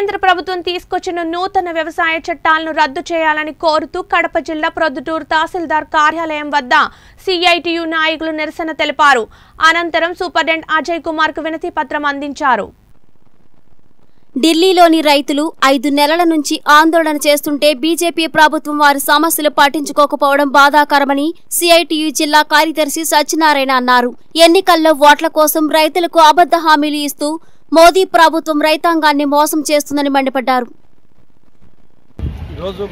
కేంద్ర ప్రభుత్వం తీసుకొచ్చిన నూతన వ్యవసాయ చట్టాలను రద్దు చేయాలని కోరుతూ కడప జిల్లా ప్రొద్దుటూరు తహసీల్దార్ కార్యాలయం వద్ద సిఐటియు నాయకులు నిరసన తెలిపారు అనంతరం సూపరింటెండెంట్ అజయ్ కుమార్ కు వినతి పత్రం అందించారు ఢిల్లీలోని రైతులు ఐదు నెలల నుంచి ఆందోళన చేస్తుంటే బీజేపీ ప్రభుత్వం వారి సమస్యలు పట్టించుకోకపోవడం బాధాకరమని సిఐటియు జిల్లా కార్యదర్శి సత్యనారాయణ అన్నారు ఎన్నికల్లో ఓట్ల కోసం రైతులకు అబద్ధ హామీలు ఇస్తూ మోదీ ప్రభుత్వం రైతాంగాన్ని మోసం చేస్తుందని మండిపడ్డారు ఈరోజు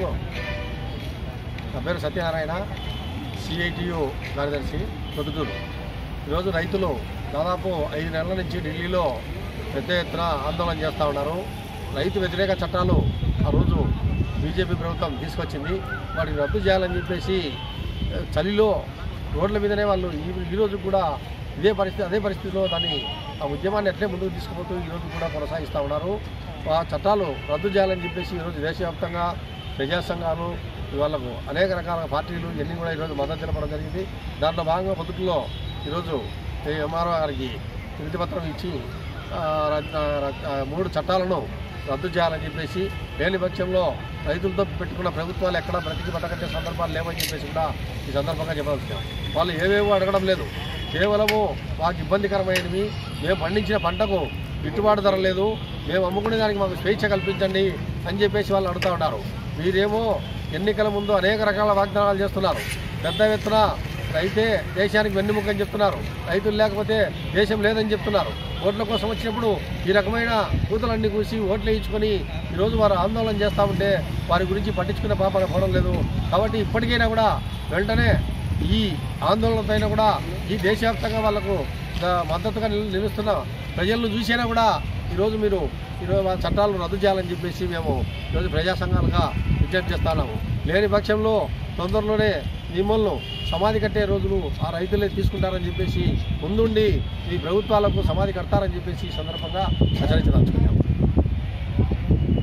నా పేరు సత్యనారాయణ సిఐటియు కార్యదర్శి ప్రొద్దుటూరు ఈరోజు రైతులు దాదాపు ఐదు నెలల నుంచి ఢిల్లీలో పెద్ద ఎత్తున ఆందోళన చేస్తూ ఉన్నారు రైతు వ్యతిరేక చట్టాలు ఆ రోజు బీజేపీ ప్రభుత్వం తీసుకొచ్చింది వాటిని రద్దు చేయాలని చెప్పేసి ఆ, చలిలో రోడ్ల మీదనే వాళ్ళు ఈ ఈరోజు కూడా ఇదే పరిస్థితి అదే పరిస్థితిలో దాన్ని ఆ ఉద్యమాన్ని ఎట్లే ముందుకు తీసుకుపోతూ ఈరోజు కూడా కొనసాగిస్తూ ఉన్నారు ఆ చట్టాలు రద్దు చేయాలని చెప్పేసి ఈరోజు దేశవ్యాప్తంగా ప్రజా సంఘాలు వాళ్ళకు అనేక రకాల పార్టీలు ఇవన్నీ కూడా ఈరోజు మద్దతు తెలపడం జరిగింది దాంట్లో భాగంగా పొద్దుట్లో ఈరోజు ఎంఆర్ఓ గారికి వినతి పత్రం ఇచ్చి ఆ, ర- ర- ఆ, మూడు చట్టాలను రద్దు చేయాలని చెప్పేసి లేని పక్షంలో రైతులతో పెట్టుకున్న ప్రభుత్వాలు ఎక్కడ బ్రతికి పట్టకట్టే సందర్భాలు లేవని చెప్పేసి కూడా ఈ సందర్భంగా చెప్పదలుచున్నాం వాళ్ళు ఏవేవో అడగడం లేదు కేవలము మాకు ఇబ్బందికరమైనవి మేము పండించిన పంటకు గిట్టుబాటు ధర లేదు మేము అమ్ముకునే దానికి మాకు స్వేచ్ఛ కల్పించండి అని చెప్పేసి వాళ్ళు అడుగుతూ ఉన్నారు మీరేమో ఎన్నికల ముందు అనేక రకాల వాగ్దానాలు చేస్తున్నారు పెద్ద ఎత్తున రైతే దేశానికి వెన్నుముకని చెప్తున్నారు రైతులు లేకపోతే దేశం లేదని చెప్తున్నారు ఓట్ల కోసం వచ్చినప్పుడు ఈ రకమైన కూతులన్నీ కూసి ఓట్లు వేయించుకొని ఈరోజు వారు ఆందోళన చేస్తూ ఉంటే వారి గురించి పట్టించుకునే పాపన పోవడం లేదు కాబట్టి ఇప్పటికైనా కూడా వెంటనే ఈ ఆందోళనతో కూడా ఈ దేశవ్యాప్తంగా వాళ్లకు మద్దతుగా నిలు- నిలుస్తున్న ప్రజలను చూసైనా కూడా ఈరోజు మీరు ఈరోజు ఆ చట్టాలను రద్దు చేయాలని చెప్పేసి మేము ఈరోజు ప్రజా సంఘాలుగా విజ్ఞప్తి చేస్తున్నాము లేని పక్షంలో తొందరలోనే మిమ్మల్ని సమాధి కట్టే రోజులు ఆ రైతులే తీసుకుంటారని చెప్పేసి ముందుండి ఈ ప్రభుత్వాలకు సమాధి కడతారని చెప్పేసి ఈ సందర్భంగా హెచ్చరించదలుచుకున్నాము